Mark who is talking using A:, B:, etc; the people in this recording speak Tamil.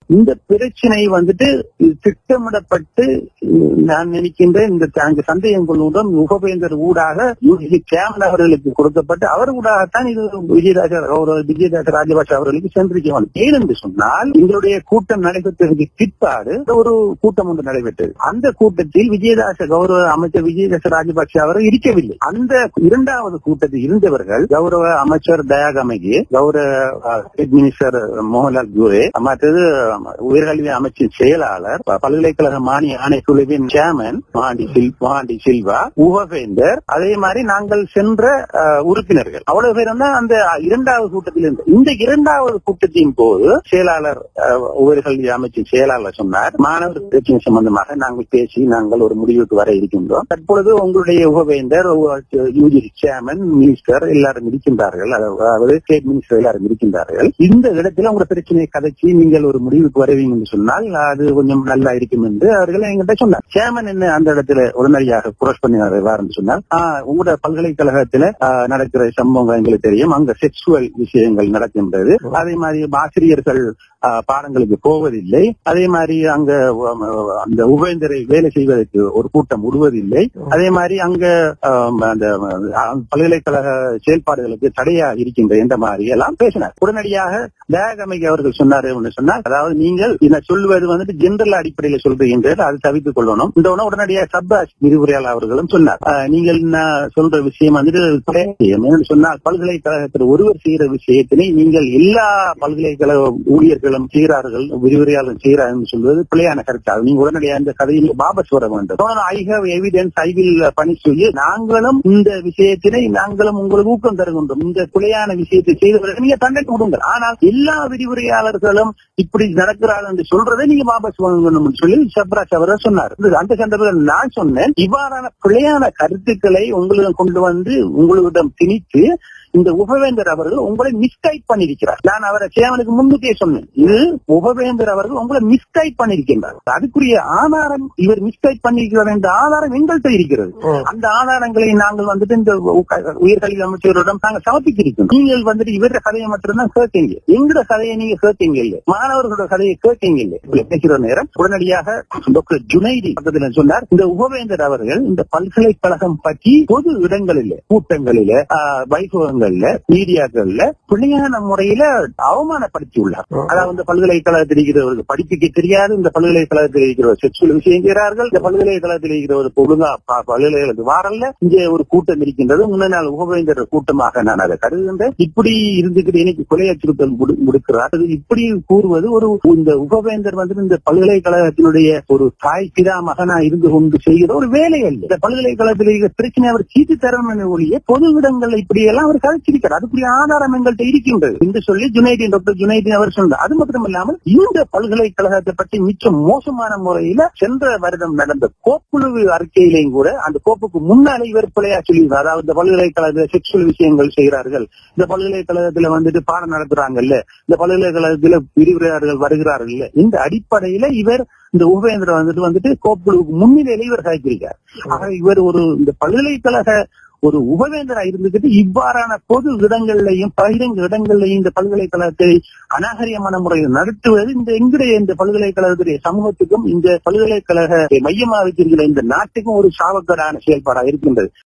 A: இந்த பிரச்சனை வந்துட்டு இது திட்டமிடப்பட்டு உம், நான் நினைக்கின்றேன் இந்த அங்கு சந்தேகம் கொள்ளுடன் உபவேந்தர் ஊடாக யூஜி கேமன் அவர்களுக்கு கொடுக்கப்பட்டு அவர் ஊடாகத்தான் இது விஜயராஜ ஒரு விஜயராஜ ராஜபாஷ அவர்களுக்கு சென்றிருக்க வேண்டும் ஏனென்று சொன்னால் எங்களுடைய கூட்டம் நடைபெற்றதுக்கு பிற்பாடு ஒரு கூட்டம் ஒன்று நடைபெற்றது அந்த கூட்டத்தில் விஜயதாச கௌரவ அமைச்சர் விஜயதாச ராஜபக்ஷ அவர் இருக்கவில்லை அந்த இரண்டாவது கூட்டத்தில் இருந்தவர்கள் கௌரவ அமைச்சர் தயாகமகி கௌரவ ஸ்டேட் மினிஸ்டர் மோகன்லால் குரே மற்றது உயர்கல்வி அமைச்சின் செயலாளர் ப- பல்கலைக்கழக மானிய ஆணைக்குழுவின் சேர்மன் மகாண்டி சில் மகாண்டி சில்வா உபவேந்தர் அதே மாதிரி நாங்கள் சென்ற அஹ், உறுப்பினர்கள் அவ்வளவு பேர் தான் அந்த இரண்டாவது கூட்டத்தில் இருந்து இந்த இரண்டாவது கூட்டத்தின் போது செயலாளர் அஹ், உயர்கல்வி அமைச்சின் செயலாளர் சொன்னார் மாணவர் பிரச்சனை சம்பந்தமாக நாங்கள் பேசி நாங்கள் ஒரு முடிவுக்கு வர இருக்கின்றோம் தற்பொழுது உங்களுடைய உபவேந்தர் யூஜி சேர்மன் மினிஸ்டர் எல்லாரும் இருக்கின்றார்கள் அதாவது ஸ்டேட் மினிஸ்டர் எல்லாரும் இருக்கின்றார்கள் இந்த இடத்துல உங்க பிரச்சனையை கதைச்சு நீங்கள் ஒரு முடிவுக்கு வருவீங்க என்று சொன்னால் அது கொஞ்சம் நல்லா இருக்கும் என்று அவர்கள் எங்கிட்ட சொன்னார் சேர்மன் என்ன அந்த இடத்துல உடனடியாக குரஸ் பண்ணி என்று சொன்னால் ஆஹ், உங்களோட பல்கலைக்கழகத்துல ஆஹ், நடக்கிற சம்பவங்கள் எங்களுக்கு தெரியும் அங்க செக்ஷுவல் விஷயங்கள் நடக்கின்றது அதே மாதிரி ஆசிரியர்கள் ஆஹ், பாடங்களுக்கு போவதில்லை அதே மாதிரி அங்க உம், அந்த உபேந்தரை வேலை செய்வதற்கு ஒரு கூட்டம் விடுவதில்லை அதே மாதிரி அங்க ஆம், அந்த ஆம், பல்கலைக்கழக செயல்பாடுகளுக்கு தடையா இருக்கின்ற என்ற மாதிரி எல்லாம் பேசினார் உடனடியாக தயாகமைக்கு அவர்கள் சொன்னார் என்று சொன்னால் அதாவது நீங்கள் இதை சொல்லுவது வந்துட்டு ஜெனரல் அடிப்படையில் சொல்றீங்கன்றது அது தவித்துக் கொள்ளணும் இந்த உடனே உடனடியாக சப்பாஸ் விரிவுரையாளர் அவர்களும் சொன்னார் ஆஹ், நீங்கள் நான் சொல்ற விஷயம் வந்துட்டு பிழை விஷயம். ஏன்னு சொன்னால் பல்கலைக்கழகத்தில் ஒருவர் செய்யற விஷயத்தினை நீங்கள் எல்லா பல்கலைக்கழக ஊழியர்களும் செய்கிறார்கள் விரிவுரையாளர்கள் செய்கிறார்கள் சொல்வது பிழையான கருத்தாகும் நீங்க உடனடியாக இந்த கதையில் வாபஸ் வர வேண்டும் I have evidence I will பணி சொல்லி நாங்களும் இந்த விஷயத்தினை நாங்களும் உங்களுக்கு ஊக்கம் தருகின்றோம் இந்த பிழையான விஷயத்தை செய்தவர்கள் நீங்க தண்டனை கொடுங்கள் ஆனால் எல்லா விரிவுரையாளர்களும் இப்படி நடக்கிறார்கள் என்று சொல்றதை நீங்க வாபஸ் வாங்கணும் சொல்லி சப்ராஜ் அவர்கள் சொன்னார் இது அந்த சந்தர்ப்பத்தில் நான் சொன்னேன் இவ்வாறான பிழையான கருத்துக்களை உங்களிடம் கொண்டு வந்து உங்களிடம் திணித்து இந்த உபவேந்தர் அவர்கள் உங்களை மிஸ்கைட் பண்ணிருக்கிறார் நான் அவரை சேவனுக்கு முன்னுக்கே சொன்னேன் இது உபவேந்தர் அவர்கள் உங்களை மிஸ்கைட் பண்ணிருக்கின்றார் அதுக்குரிய ஆதாரம் இவர் மிஸ்கைட் பண்ணிருக்கிறார் என்ற ஆதாரம் எங்கள்கிட்ட இருக்கிறது அந்த ஆதாரங்களை நாங்கள் வந்துட்டு இந்த உ- உயர்கல்வி அமைச்சரிடம் நாங்கள் சமர்ப்பித்திருக்கோம் நீங்கள் வந்துட்டு இவர கதையை மட்டும்தான் கேட்கீங்க எங்களோட கதையை நீங்க கேட்கீங்க இல்ல மாணவர்களோட கதையை கேட்கீங்க இல்ல இப்படி பேசுகிற நேரம் உடனடியாக டாக்டர் ஜுனைடி பக்கத்துல சொன்னார் இந்த உபவேந்தர் அவர்கள் இந்த பல்கலைக்கழகம் பற்றி பொது இடங்களில கூட்டங்களில ஆஹ், வைபவங்கள்ல மீடியாக்கள்ல பிள்ளையான முறையில அவமானப்படுத்தி உள்ளார் அதாவது இந்த பல்கலைக்கழகத்தில் இருக்கிறவர்கள் படிப்புக்கு தெரியாது இந்த பல்கலைக்கழகத்தில் இருக்கிறவர் செக்ஷுவல் விஷயம் செய்கிறார்கள் இந்த பல்கலைக்கழகத்தில் இருக்கிறவர் ஒழுங்கா ப- பல்கலைக்கழகத்துக்கு வாரல்ல இங்கே ஒரு கூட்டம் இருக்கின்றது முன்ன நாள் உபவேந்தர் கூட்டமாக நான் அதை கருதுகின்றேன் இப்படி இருந்துகிட்டு எனக்கு கொலை அச்சுறுத்தல் முடு- முடுக்கிறார் அது இப்படி கூறுவது ஒரு இந்த உபவேந்தர் வந்து இந்த பல்கலைக்கழகத்தினுடைய ஒரு தாய் பிதா மகனா இருந்து கொண்டு செய்கிற ஒரு வேலை அல்ல இந்த பல்கலைக்கழகத்தில் இருக்கிற பிரச்சனை அவர் சீட்டு தரணும் ஒழிய பொது இடங்கள்ல இப்படி எல்லாம் அவர் கதைச்சிருக்கிறார் அதுக்குரிய ஆதாரம் எங்கள்கிட்ட இருக்கின்றது என்று சொல்லி ஜுனைதீன் டாக்டர் ஜுனைதீன் அவர் சொன்னார் அது மட்டும் இல்லாமல் இந்த பல்கலைக்கழகத்தை பற்றி மிச்சம் மோசமான முறையில சென்ற வருடம் நடந்த கோப்புழுவு அறிக்கையிலையும் கூட அந்த கோப்புக்கு முன்னாலே இவர் பிழையா சொல்லியிருந்தார் அதாவது இந்த பல்கலைக்கழகத்தில் செக்ஷுவல் விஷயங்கள் செய்கிறார்கள் இந்த பல்கலைக்கழகத்துல வந்துட்டு பாடம் நடத்துறாங்கல்ல இந்த பல்கலைக்கழகத்துல விரிவுரையாளர்கள் வருகிறார்கள் இல்ல இந்த அடிப்படையில இவர் இந்த உபேந்திர வந்துட்டு வந்துட்டு கோப்புழுவுக்கு முன்னிலையில இவர் சாய்த்திருக்கார் ஆக இவர் ஒரு இந்த பல்கலைக்கழக ஒரு உபவேந்தரா இருந்துகிட்டு இவ்வாறான பொது இடங்கள்லையும் பகிரங்க இடங்கள்லையும் இந்த பல்கலைக்கழகத்தை அநாகரியமான முறையில் நடத்துவது இந்த எங்களுடைய இந்த பல்கலைக்கழகத்துடைய சமூகத்துக்கும் இந்த பல்கலைக்கழக மையமாக வச்சிருக்கிற இந்த நாட்டுக்கும் ஒரு சாவக்கடான செயல்பாடா இருக்கின்றது